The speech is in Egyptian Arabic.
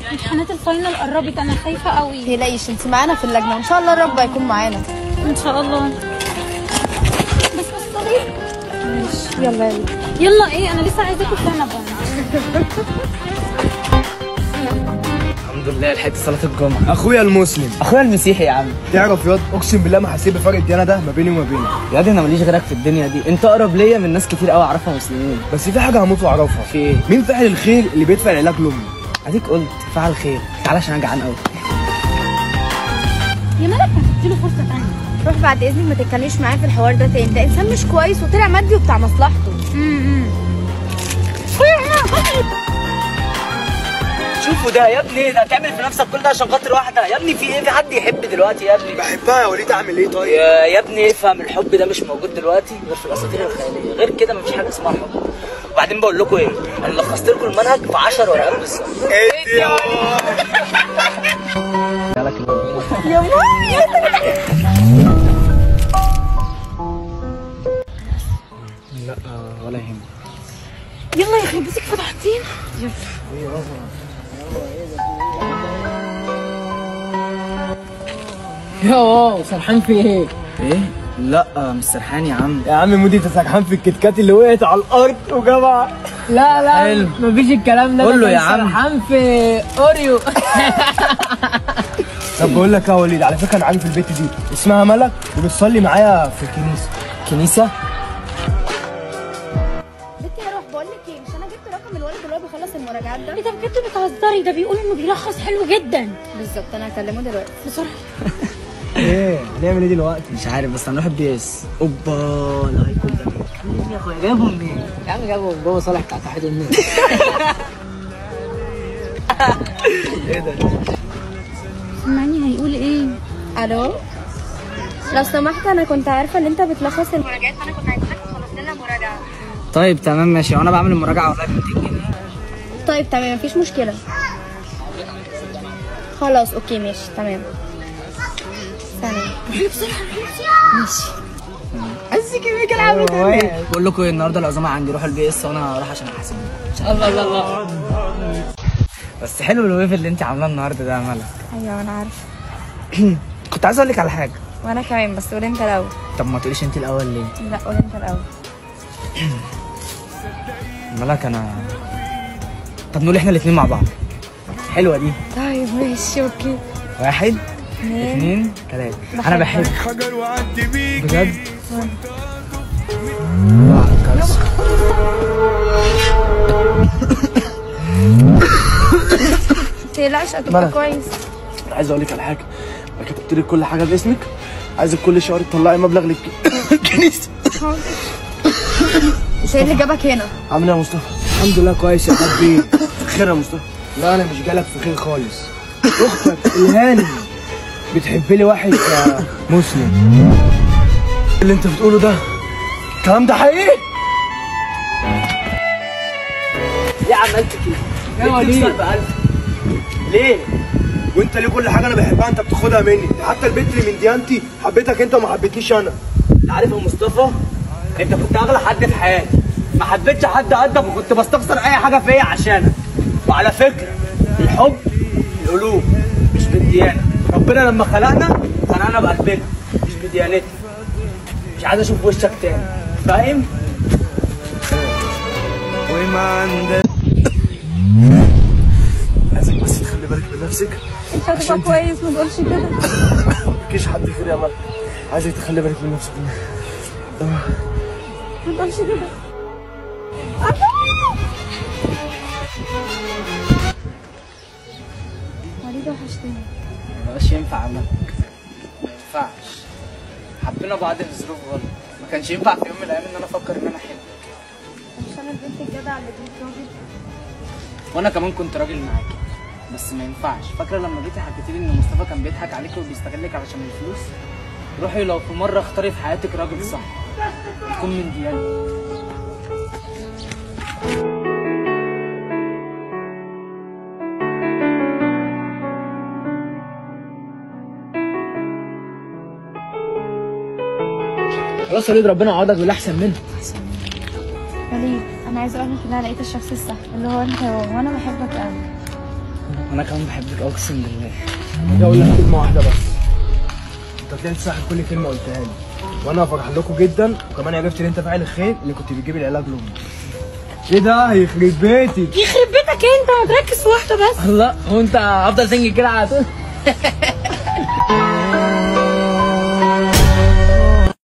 امتحانات الفاينل قربت انا خايفه قوي تقلقيش انت معانا في اللجنه وان شاء الله الرب هيكون معانا ان شاء الله بس بس صغير يلا يلا يلا ايه انا لسه عايزه اكل كنبه الحمد لله لحقت صلاه الجمعه اخويا المسلم اخويا المسيحي يا عم تعرف ياض اقسم بالله ما حسيت بفرق الديانه ده ما بيني وما بينك يا دي انا ماليش غيرك في الدنيا دي انت اقرب ليا من ناس كتير قوي اعرفها مسلمين بس في حاجه هموت واعرفها في ايه مين فاعل الخير اللي بيدفع العلاج لامي اديك قلت فعل خير تعالى عشان انا جعان قوي يا مالك ما تديله فرصه ثانيه روح بعد اذنك ما تتكلميش معاه في الحوار ده تاني ده انسان مش كويس وطلع مادي وبتاع مصلحته شوفوا ده يا ابني ده تعمل في نفسك كل ده عشان خاطر واحده يا ابني في ايه في حد يحب دلوقتي يا ابني بحبها يا وليد اعمل ايه طيب يا يا ابني افهم الحب ده مش موجود دلوقتي غير في الاساطير الخياليه غير كده مفيش حاجه اسمها حب وبعدين بقول لكم ايه انا لخصت لكم المنهج في 10 ورقات بالظبط ادي يا يا ماما لا ولا يهمك يلا يا اخي بسك فتحتين يا واو سرحان في ايه؟ ايه لا مش سرحان يا عم يا عم مودي انت سرحان في الكتكات اللي وقعت على الارض وجمع لا لا حلو. مفيش الكلام ده قول أنا له يا كان عم. سرحان في اوريو طب بقول لك يا وليد على فكره انا عارف البت دي اسمها ملك وبتصلي معايا في الكنيسه كنيسه بنتي يا روح بقول لك ايه مش انا جبت رقم الولد اللي هو بيخلص المراجعات ده ايه ده بجد بتهزري ده بيقول انه بيلخص حلو جدا بالظبط انا هكلمه دلوقتي بسرعه ايه هنعمل ايه دلوقتي مش عارف بس هنروح البي اس اوبا لا هيكون ده مين يا اخويا جايبه منين يا عم جابه من جوه صالح بتاع تحت النور سمعني هيقول ايه الو لو سمحت انا كنت عارفه ان انت بتلخص المراجعات فانا كنت عايزاك تخلص لنا مراجعه طيب تمام ماشي وانا بعمل المراجعه والله ب 200 جنيه طيب تمام مفيش مشكله خلاص اوكي ماشي تمام سلام بقول لكم ايه النهارده العزومه عندي روحوا البي اس وانا هروح عشان احاسب الله الله الله بس حلو الويف اللي انت عاملاه النهارده ده يا ملك ايوه انا عارفه كنت عايز اقول لك على حاجه وانا كمان بس قول انت الاول طب ما تقوليش انت الاول ليه لا قول انت الاول ملك انا طب نقول احنا الاثنين مع بعض حلوه دي طيب ماشي اوكي واحد اثنين ثلاثه انا بحب بجد متقلقش هتبقى مالك؟ كويس عايز اقول لك على حاجه انا كتبت لك كل حاجه باسمك عايزك كل شهر تطلعي مبلغ للكنيسه مش ايه اللي جابك هنا عامل ايه يا مصطفى الحمد لله كويس يا حبيبي خير يا مصطفى لا انا مش جالك في خير خالص اختك الهاني بتحب لي واحد آه، مسلم اللي انت بتقوله ده الكلام ده حقيقي ليه عملت كده؟ يا وليد ليه؟ وانت ليه كل حاجه انا بحبها انت بتاخدها مني حتى البنت اللي من ديانتي حبيتك انت وما حبيتنيش انا انت عارف يا مصطفى انت كنت اغلى حد في حياتي ما حبيتش حد قدك وكنت بستخسر اي حاجه فيا عشانك وعلى فكره الحب القلوب مش بالديانه ربنا لما خلقنا خلقنا بقلبنا مش بديانتنا مش عايز اشوف وشك تاني فاهم عايزك بس تخلي بالك من نفسك انت هتبقى كويس ما تقولش كده مفيش حد خير يا مالك عايزك تخلي بالك من نفسك ما تقولش كده وليد وحشتني مبقاش ينفع عمك ما ينفعش حبينا بعض لظروف غلط ما كانش ينفع في يوم من الايام ان انا افكر ان انا احبك مش انا البنت الجدع اللي جيت راجل وانا كمان كنت راجل معاكي بس ما ينفعش فاكره لما جيتي حكيتي لي ان مصطفى كان بيضحك عليكي وبيستغلك علشان الفلوس روحي لو في مره اختاري في حياتك راجل صح تكون من ديانتي خلاص يا وليد ربنا يعوضك باللي احسن منه وليد انا عايزه اقول لك ان انا لقيت الشخص الصح اللي هو انت وانا بحبك قوي انا كمان بحبك اقسم بالله اجي اقول لك كلمه واحده بس انت طلعت صح كل كلمه قلتها لي وانا فرح لكم جدا وكمان عرفت ان انت فاعل الخير اللي كنت بتجيب العلاج لامك ايه ده يخرب بيتي يخرب بيتك انت ما تركز في واحده بس الله هو انت افضل سنجل كده على طول